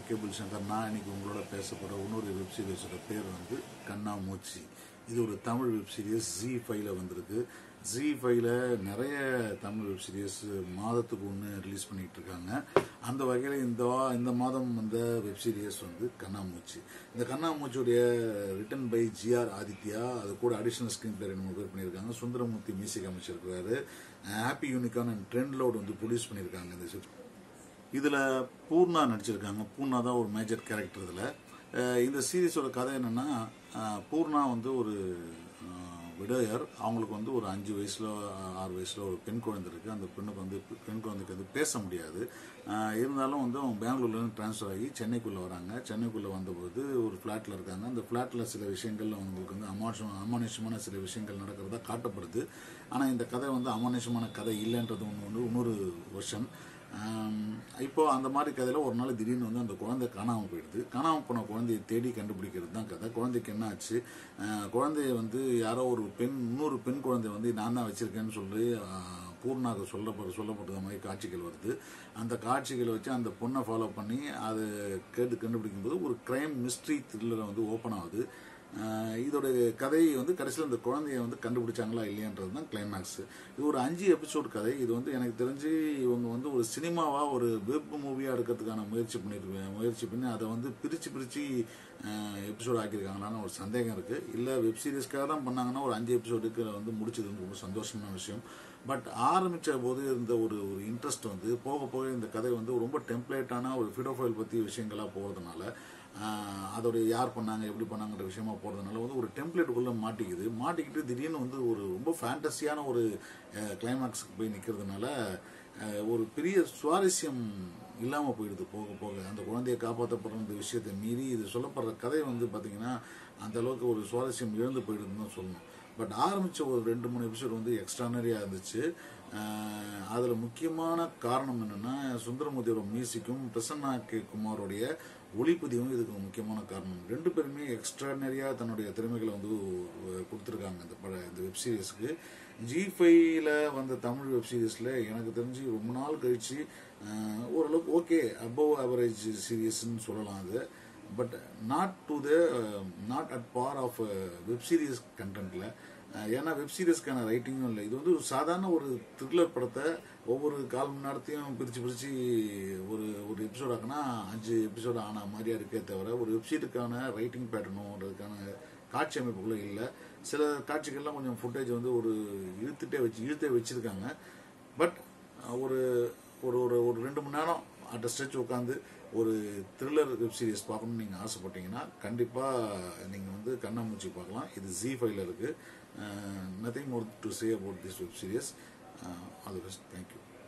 Cable Shankar நான் இன்னைக்கு உங்களோட பேச போகிற இன்னொரு வெப் சீரிஸோட பேர் வந்து கண்ணா மூச்சி இது ஒரு தமிழ் வெப் சீரிஸ் ஜி ஃபைவ்ல வந்திருக்கு ஜி ஃபைவ்ல நிறைய தமிழ் வெப் சீரிஸ் மாதத்துக்கு ஒன்று ரிலீஸ் பண்ணிட்டு இருக்காங்க அந்த வகையில் இந்த வா- இந்த மாதம் வந்த வெப் சீரிஸ் வந்து கண்ணாமூச்சி இந்த கண்ணாமூச்சியுடைய ரிட்டன் பை ஜிஆர் ஆதித்யா அது கூட அடிஷனல் ஸ்கிரீன் பிளே ரெண்டு மூணு பேர் பண்ணியிருக்காங்க சுந்தரமூர்த்தி மியூசிக் அமைச்சிருக்கிறாரு happy unicorn and trend loud வந்து ப்ரொடியூஸ் பண்ணியிருக்காங்க இந்த script. இதுல பூர்ணா நடிச்சிருக்காங்க பூர்ணா தான் ஒரு மேஜர் கேரக்டர் இதுல அஹ் இந்த சீரிஸோட கதை என்னன்னா அஹ் பூர்ணா வந்து ஒரு விடோயர் அவங்களுக்கு வந்து ஒரு அஞ்சு வயசுல அஹ் ஆறு வயசுல ஒரு பெண் குழந்தை இருக்கு அந்த பெண்ணுக்கு வந்து பெண் குழந்தைக்கு வந்து பேச முடியாது அஹ் இருந்தாலும் வந்து அவங்க பெங்களூர்ல இருந்து டிரான்ஸ்ஃபர் ஆகி சென்னைக்குள்ள வராங்க சென்னைக்குள்ள வந்தபோது ஒரு ஃபிளாட்ல இருக்காங்க அந்த ஃபிளாட்ல சில விஷயங்கள் அவங்களுக்கு வந்து அமானுஷம் அமானுஷமான சில விஷயங்கள் நடக்கிறதா காட்டப்படுது ஆனா இந்த கதை வந்து அமானுஷமான கதை இல்லைன்றது ஒன்று வந்து இன்னொரு வருஷன் ஆம், இப்போ அந்த மாதிரி கதையில ஒரு நாள் திடீர்னு வந்து அந்த குழந்தை காணாம போயிடுது காணாம போன குழந்தையை தேடி கண்டுபிடிக்கிறது தான் கதை குழந்தைக்கு என்ன ஆச்சு ஆஹ், குழந்தைய வந்து யாரோ ஒரு பெண் இன்னொரு பெண் குழந்தை வந்து நான் தான் வச்சிருக்கேன்னு சொல்லி ஆஹ், பூர்ணாக்கு சொல்லப்பட சொல்லப்பட்டது மாதிரி காட்சிகள் வருது அந்த காட்சிகளை வச்சு அந்த பொண்ணை ஃபாலோ பண்ணி அதை கேட்டு கண்டுபிடிக்கும் போது ஒரு கிரைம் மிஸ்ட்ரி த்ரில்லரை வந்து ஓப்பன் ஆகுது ஆஹ் இதோட கதை வந்து கடைசியில் இந்த குழந்தைய வந்து கண்டுபிடிச்சாங்களா இல்லையான்றது தான் கிளைமேக்ஸ் இது ஒரு அஞ்சு எபிசோட் கதை இது வந்து எனக்கு தெரிஞ்சு இவங்க வந்து ஒரு சினிமாவா ஒரு வெப் மூவியா எடுக்கிறதுக்கான முயற்சி பண்ணிருக்காங்க முயற்சி பண்ணி அதை வந்து பிரிச்சு பிரிச்சு எபிசோட் ஆக்கியிருக்காங்களான்னு ஒரு சந்தேகம் இருக்கு இல்ல வெப் சீரிஸ்க்காக தான் பண்ணாங்கன்னா ஒரு அஞ்சு எபிசோடுக்கு வந்து முடிச்சது வந்து ரொம்ப சந்தோஷமான விஷயம் பட் ஆரம்பிச்ச போது இருந்த ஒரு ஒரு இன்ட்ரெஸ்ட் வந்து போக போக இந்த கதை வந்து ரொம்ப டெம்ப்ளேட்டான ஒரு ஃபிடோஃபைல் பத்தி விஷயங்களா போகிறதுனால ஆஹ் அதோடைய யார் பண்ணாங்க எப்படி பண்ணாங்கன்ற விஷயமா போறதுனால வந்து ஒரு டெம்ப்ளேட்டுக்குள்ள மாட்டிக்குது மாட்டிக்கிட்டு திடீர்னு வந்து ஒரு ரொம்ப ஃபேண்டஸியான ஒரு கிளைமேக்ஸ்க்கு போய் நிக்கிறதுனால அஹ், ஒரு பெரிய சுவாரஸ்யம் இல்லாம போயிடுது போக போக அந்த குழந்தையை காப்பாற்றப்படுற இந்த விஷயத்தை மீறி இது சொல்லப்படுற கதை வந்து பாத்தீங்கன்னா அந்த அளவுக்கு ஒரு சுவாரஸ்யம் இழந்து போயிடுதுன்னு தான் சொல்லணும் பட் ஆரம்பிச்ச ஒரு ரெண்டு மூணு எபிசோட் வந்து எக்ஸ்ட்ரானரியா இருந்துச்சு அஹ் அதுல முக்கியமான காரணம் என்னன்னா சுந்தரமூர்த்தியோட மியூசிக்கும் பிரசன்னா கே குமாரோடைய ஒளிப்பதிவும் இதுக்கு முக்கியமான காரணம் ரெண்டு பேருமே எக்ஸ்ட்ரானரியா தன்னுடைய திறமைகளை வந்து அஹ், கொடுத்திருக்காங்க இந்த பட இந்த வெப் சீரிஸ்க்கு ஜி ஃபைவ்ல வந்த தமிழ் வெப் சீரிஸ்ல எனக்கு தெரிஞ்சு ரொம்ப நாள் கழிச்சு அஹ், ஓரளவுக்கு ஓகே அபவ் ஆவரேஜ் சீரியஸ்ன்னு சொல்லலாம் அது but not to the not at par of web series கண்டென்ட்ல ஏன்னா வெப் சீரிஸ்க்கான ரைட்டிங்கும் இல்லை இது வந்து ஒரு சாதாரண ஒரு த்ரில்லர் படத்தை ஒவ்வொரு கால் மணி நேரத்தையும் பிரிச்சு பிரிச்சு ஒரு ஒரு எபிசோட் ஆக்குனா அஞ்சு எபிசோட் ஆன மாதிரியா இருக்கே தவிர ஒரு வெப்சீட்டுக்கான ரைட்டிங் பேட்டர்னும் காட்சி அமைப்புக்குள்ள இல்லை சில காட்சிகள்லாம் கொஞ்சம் ஃபுட்டேஜ் வந்து ஒரு இழுத்துட்டே வச்சு இழுத்தே வச்சிருக்காங்க பட் ஒரு ஒரு ஒரு ஒரு ரெண்டு மணி நேரம் அட் ஸ்ட்ரெச் உட்காந்து ஒரு த்ரில்லர் வெப் சீரிஸ் பார்க்கணும்னு நீங்கள் ஆசைப்பட்டீங்கன்னா கண்டிப்பாக நீங்கள் வந்து கண்ணாமூச்சி பார்க்கலாம் இது ஜி ஃபைவ்ல இருக்கு nothing more to say about this web series அது பெஸ்ட் தேங்க்யூ